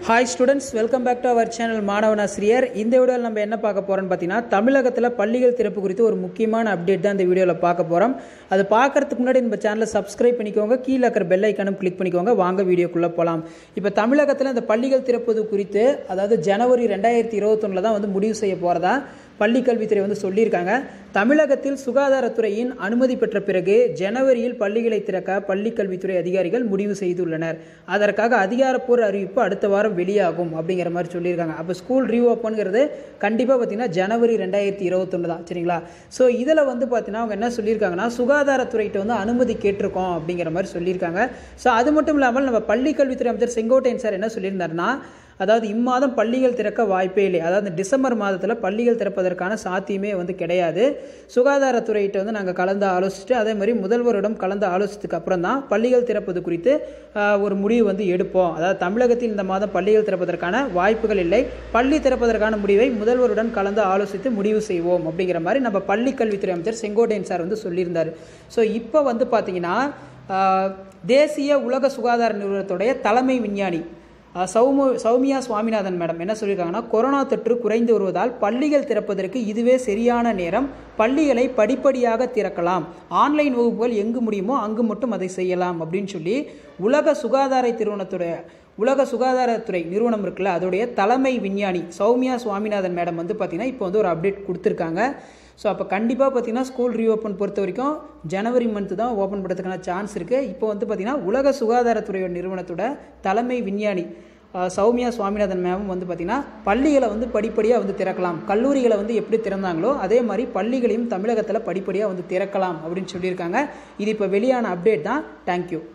hi students welcome back to our channel மாணவனாசிரியர் இந்த வீடியோவில் நம்ம என்ன பார்க்க போகிறோம்னு பார்த்தீங்கன்னா தமிழகத்தில் பள்ளிகள் திறப்பு குறித்து ஒரு முக்கியமான அப்டேட் தான் இந்த வீடியோவில் பார்க்க போகிறோம் அது பார்க்கறதுக்கு முன்னாடி நம்ம சேனலை சப்ஸ்கிரைப் பண்ணிக்கோங்க கீழே இருக்கிற பெல் ஐக்கானும் கிளிக் பண்ணிக்கோங்க வாங்க வீடியோக்குள்ளே போகலாம் இப்போ தமிழகத்தில் இந்த பள்ளிகள் திறப்பது குறித்து அதாவது ஜனவரி ரெண்டாயிரத்தி இருபத்தொன்னில் தான் வந்து முடிவு செய்ய போகிறதா பள்ளி கல்வித்துறை வந்து சொல்லியிருக்காங்க தமிழகத்தில் சுகாதாரத்துறையின் அனுமதி பெற்ற பிறகு ஜனவரியில் பள்ளிகளை திறக்க பள்ளி கல்வித்துறை அதிகாரிகள் முடிவு செய்துள்ளனர் அதற்காக அதிகாரப்பூர்வ அறிவிப்பு அடுத்த வாரம் வெளியாகும் அப்படிங்கிற மாதிரி சொல்லியிருக்காங்க அப்போ ஸ்கூல் ரீஓப்பனுங்கிறது கண்டிப்பாக பார்த்தீங்கன்னா ஜனவரி ரெண்டாயிரத்தி இருபத்தொன்று தான் சரிங்களா ஸோ இதில் வந்து பார்த்தீங்கன்னா அவங்க என்ன சொல்லியிருக்காங்கன்னா சுகாதாரத்துறையிட்ட வந்து அனுமதி கேட்டிருக்கோம் அப்படிங்கிற மாதிரி சொல்லியிருக்காங்க ஸோ அது மட்டும் இல்லாமல் நம்ம பள்ளி கல்வித்துறை அமைச்சர் செங்கோட்டையன் சார் என்ன சொல்லியிருந்தாருன்னா அதாவது இம்மாதம் பள்ளிகள் திறக்க வாய்ப்பே இல்லை அதாவது டிசம்பர் மாதத்தில் பள்ளிகள் திறப்பதற்கான சாத்தியமே வந்து கிடையாது சுகாதாரத்துறையிட்ட வந்து நாங்கள் கலந்து ஆலோசிச்சுட்டு அதே மாதிரி முதல்வரிடம் கலந்து ஆலோசித்ததுக்கு அப்புறம் தான் பள்ளிகள் திறப்பது குறித்து ஆஹ், ஒரு முடிவு வந்து எடுப்போம் அதாவது தமிழகத்தில் இந்த மாதம் பள்ளிகள் திறப்பதற்கான வாய்ப்புகள் இல்லை பள்ளி திறப்பதற்கான முடிவை முதல்வருடன் கலந்து ஆலோசித்து முடிவு செய்வோம் அப்படிங்கிற மாதிரி நம்ம பள்ளி கல்வித்துறை அமைச்சர் செங்கோட்டையன் சார் வந்து சொல்லியிருந்தார் ஸோ இப்போ வந்து பார்த்தீங்கன்னா ஆஹ், தேசிய உலக சுகாதார நிறுவனத்துடைய தலைமை விஞ்ஞானி அஹ் சௌமு சௌமியா சுவாமிநாதன் மேடம் என்ன சொல்லியிருக்காங்கன்னா கொரோனா தொற்று குறைந்து வருவதால் பள்ளிகள் திறப்பதற்கு இதுவே சரியான நேரம் பள்ளிகளை படிப்படியாக திறக்கலாம் ஆன்லைன் வகுப்புகள் எங்கு முடியுமோ அங்கு மட்டும் அதை செய்யலாம் அப்படின்னு சொல்லி உலக சுகாதார நிறுவனத்துடைய உலக சுகாதாரத்துறை நிறுவனம் இருக்குல்ல அதோடைய தலைமை விஞ்ஞானி சௌமியா சுவாமிநாதன் மேடம் வந்து பார்த்திங்கன்னா இப்போ வந்து ஒரு அப்டேட் கொடுத்துருக்காங்க ஸோ அப்போ கண்டிப்பாக பார்த்தீங்கன்னா ஸ்கூல் ரீஓப்பன் பொறுத்த வரைக்கும் ஜனவரி மந்த்து தான் ஓப்பன் பண்ணுறதுக்கான சான்ஸ் இருக்குது இப்போ வந்து பார்த்திங்கன்னா உலக சுகாதாரத்துறை நிறுவனத்தோட தலைமை விஞ்ஞானி அஹ், சௌமியா சுவாமிநாதன் மேமும் வந்து பார்த்திங்கன்னா பள்ளிகளை வந்து படிப்படியாக வந்து திறக்கலாம் கல்லூரிகளை வந்து எப்படி திறந்தாங்களோ அதே மாதிரி பள்ளிகளையும் தமிழகத்தில் படிப்படியாக வந்து திறக்கலாம் அப்படின்னு சொல்லியிருக்காங்க இது இப்போ வெளியான அப்டேட் தான் தேங்க்யூ